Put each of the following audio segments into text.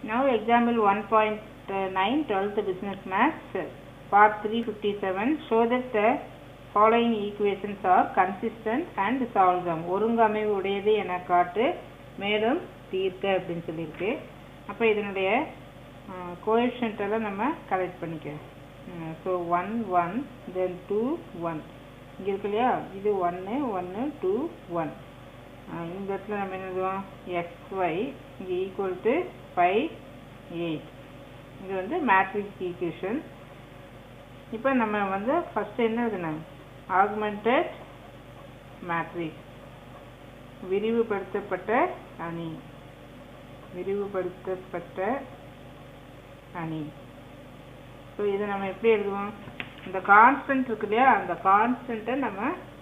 Now example 1.9 12th business maths part 357 show that the following equations are consistent and solve them ஒருங்கமைவு உடையது என காட்டு மேலும் தீர்க்க அப்படின்னு சொல்லியிருக்கு அப்போ இதனுடைய கோஎஃபிஷியன்ட் எல்லாம் நம்ம கலெக்ட் பண்ணிக்க so one one then two one இங்கே இருக்கு இல்லையா இது ஒன்று ஒன்று டூ ஒன் இந்த இடத்துல நம்ம என்ன எழுதுவோம் எக்ஸ் ஒய் இங்கே ஈக்குவல் டு ஃபைவ் எயிட் இது வந்து மேட்ரிக்ஸ் ஈக்குவேஷன் இப்போ நம்ம வந்து ஃபஸ்ட்டு என்ன எழுதணும் ஆகுமெண்டட் மேட்ரிக்ஸ் விரிவுபடுத்தப்பட்ட அணி விரிவுபடுத்தப்பட்ட அணி ஸோ இதை நம்ம எப்படி எழுதுவோம் இந்த கான்ஸ்டன்ட் இருக்கு இல்லையா அந்த கான்ஸ்டன்ட்டை நம்ம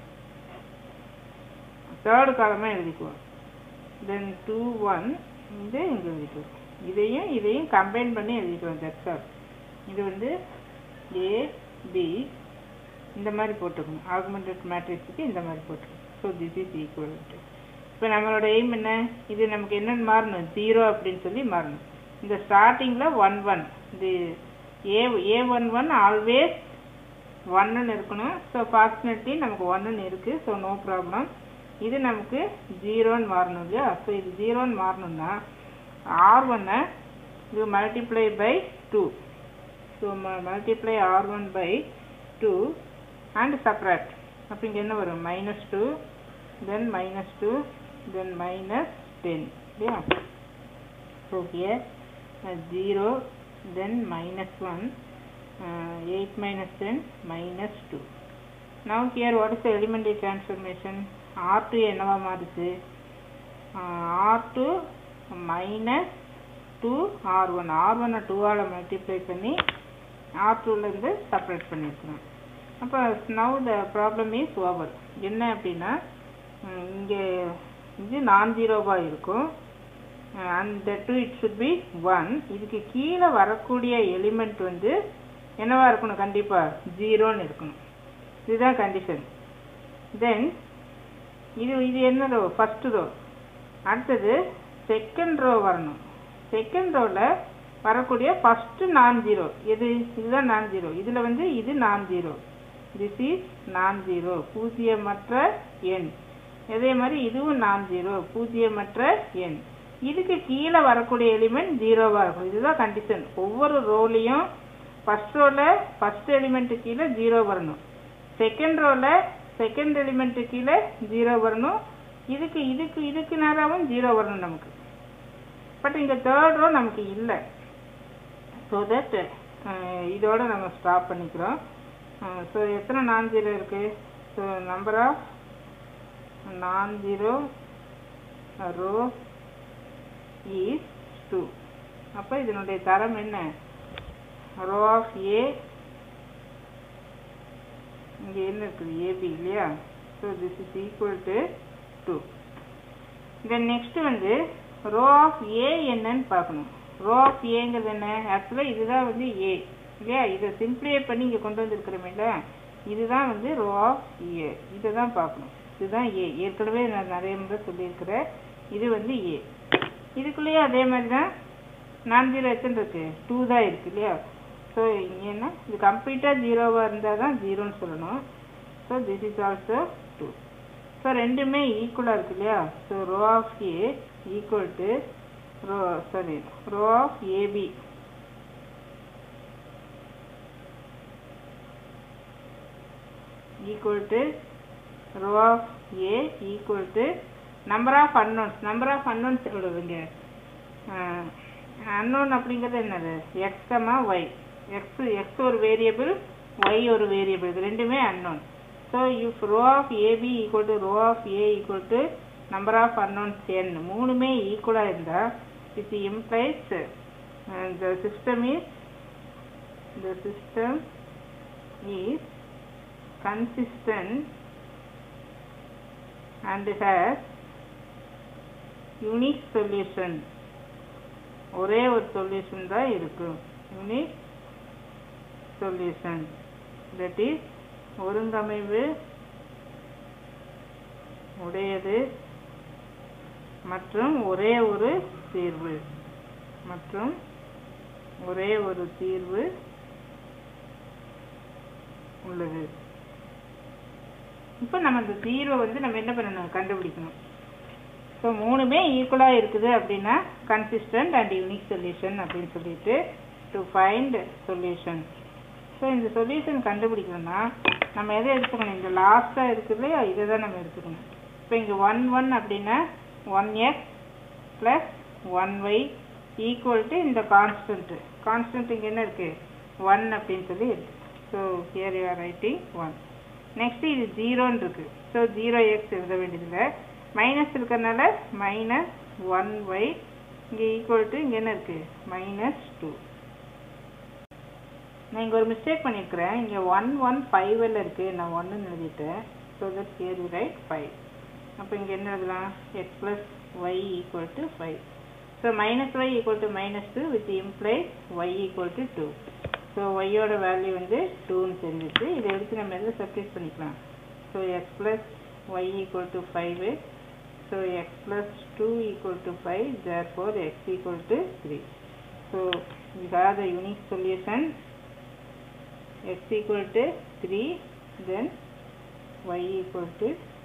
தேர்டு காலமாக எழுதிக்குவோம் தென் டூ ஒன் இது இங்கே எழுதிக்குவோம் இதையும் இதையும் கம்பைன் பண்ணி எழுதிக்குவோம் தட்ஸ் ஆல் இது வந்து ஏ பி இந்த மாதிரி போட்டுக்கணும் ஆகுமெண்டட் மேட்ரிக்ஸுக்கு இந்த மாதிரி போட்டுக்கணும் ஸோ திஸ் இஸ் ஈக்குவல் இப்போ நம்மளோட எய்ம் என்ன இது நமக்கு என்னென்னு மாறணும் ஜீரோ அப்படின்னு சொல்லி மாறணும் இந்த ஸ்டார்டிங்கில் ஒன் ஒன் இது a a one one always ஒன்னுன்னு இருக்கணும் ஸோ ஃபார்ச்சுனேட்லி நமக்கு ஒன்னுன்னு இருக்குது ஸோ நோ ப்ராப்ளம் இது நமக்கு ஜீரோன்னு மாறணும் இல்லையா ஸோ இது ஜீரோன்னு மாறணும்னா ஆர் ஒன்னை இது multiply by two so multiply R one by two and subtract அப்போ இங்கே என்ன வரும் minus two then minus two then minus ten இல்லையா so here zero then minus one eight minus ten minus two now here what is the elementary transformation R two என்னவா மாறுச்சு R two minus two R one R ஒன்னை டூவால் multiply பண்ணி R டூலேருந்து separate பண்ணியிருக்கணும் அப்போ now the problem is over என்ன அப்படின்னா இங்கே இது நான் ஜீரோவாக இருக்கும் and two it should be one இதுக்கு கீழே வரக்கூடிய எலிமெண்ட் வந்து என்னவா இருக்கணும் கண்டிப்பாக ஜீரோன்னு இருக்கணும் இதுதான் கண்டிஷன் தென் இது இது என்ன ரோ ஃபஸ்ட்டு ரோ அடுத்தது செகண்ட் ரோ வரணும் செகண்ட் ரோவில் வரக்கூடிய ஃபஸ்ட்டு நான் ஜீரோ எது இதுதான் நான் ஜீரோ இதில் வந்து இது non zero this is non zero பூஜ்ஜியமற்ற எண் அதே மாதிரி இதுவும் நான் ஜீரோ பூஜ்ஜியமற்ற எண் இதுக்கு கீழே வரக்கூடிய எலிமெண்ட் ஜீரோவாக இருக்கும் இதுதான் கண்டிஷன் ஒவ்வொரு ரோலையும் ஃபஸ்ட் ரோவில் ஃபஸ்ட் எலிமெண்ட்டு கீழே ஜீரோ வரணும் செகண்ட் ரோவில் செகண்ட் எலிமெண்ட்டு கீழே ஜீரோ வரணும் இதுக்கு இதுக்கு இதுக்கு நேராகவும் ஜீரோ வரணும் நமக்கு பட் இங்கே தேர்ட் ரோ நமக்கு இல்லை ஸோ தட் இதோட நம்ம ஸ்டாப் பண்ணிக்கிறோம் ஸோ எத்தனை நான் ஜீரோ இருக்குது so number of non zero row is two அப்போ இதனுடைய தரம் என்ன ரோ ஆஃப் ஏ இங்கே என்ன இருக்குது ஏபி இல்லையா so this is equal to two then next வந்து ரோ ஆஃப் ஏ என்னன்னு பார்க்கணும் ரோ ஆஃப் ஏங்கிறது என்ன ஆக்சுவலாக இதுதான் வந்து ஏ இல்லையா இதை சிம்பிளிஃபை பண்ணி இங்கே கொண்டு வந்திருக்கிறோமில்ல இதுதான் வந்து ரோ ஆஃப் ஏ இதை தான் பார்க்கணும் இதுதான் ஏ ஏற்கனவே நான் நிறைய முறை சொல்லியிருக்கிறேன் இது வந்து ஏ இதுக்குள்ளேயே அதே மாதிரி தான் நான் ஜீரோ எத்தனை இருக்கு டூ தான் இருக்கு இல்லையா ஸோ இங்கே என்ன இது கம்ப்ளீட்டாக ஜீரோவாக இருந்தால் தான் ஜீரோன்னு சொல்லணும் so this is also two so ரெண்டுமே ஈக்குவலாக இருக்கு இல்லையா so row of A equal to row sorry row of AB equal to row of A equal to number of unknowns number of unknowns எவ்வளவுங்க unknown அப்படிங்கிறது என்னது x y x x ஒரு variable y ஒரு variable இது ரெண்டுமே unknown so if row of AB equal to row of A equal to number of unknowns n மூணுமே ஈக்குவலாக இருந்தால் it implies uh, the system is the system is consistent and has unique solution ஒரே ஒரு solution தான் இருக்கும் unique solution that is ஒருங்கமைவு உடையது மற்றும் ஒரே ஒரு தீர்வு மற்றும் ஒரே ஒரு தீர்வு உள்ளது இப்போ நம்ம இந்த தீர்வை வந்து நம்ம என்ன பண்ணணும் கண்டுபிடிக்கணும் ஸோ மூணுமே ஈக்குவலாக இருக்குது அப்படின்னா கன்சிஸ்டன்ட் அண்ட் யூனிக் சொல்யூஷன் அப்படின்னு சொல்லிட்டு டு ஃபைண்ட் சொல்யூஷன் ஸோ இந்த சொல்யூஷன் கண்டுபிடிக்கணும்னா நம்ம எதை எடுத்துக்கணும் இந்த லாஸ்ட்டாக இருக்குது இல்லையா இதை தான் நம்ம எடுத்துக்கணும் இப்போ இங்கே ஒன் ஒன் அப்படின்னா one x plus one y equal to இந்த கான்ஸ்டன்ட்டு கான்ஸ்டன்ட் இங்கே என்ன இருக்குது ஒன் அப்படின்னு சொல்லி இருக்கு so here you are writing one next இது ஜீரோன்னு இருக்கு ஸோ ஜீரோ எக்ஸ் எழுத வேண்டியதில்லை மைனஸ் இருக்கிறனால மைனஸ் ஒன் ஒய் இங்கே ஈக்குவல் டு இங்கே என்ன இருக்குது மைனஸ் டூ நான் இங்கே ஒரு மிஸ்டேக் பண்ணியிருக்கிறேன் இங்கே ஒன் ஒன் ஃபைவ்ல இருக்குது நான் ஒன்றுன்னு எழுதிட்டேன் so that here you write five அப்போ இங்கே என்ன எழுதலாம் x plus y equal to five so minus y equal to minus two with implies y equal to two so ஒய்யோட வேல்யூ வந்து டூன்னு தெரிஞ்சிச்சு இதை எடுத்து நம்ம எதில் சப்ஸ்டியூட் பண்ணிக்கலாம் so x plus y equal to five so x plus two equal to five therefore x equal to three so we have the unique solution x equal to 3 then y equal to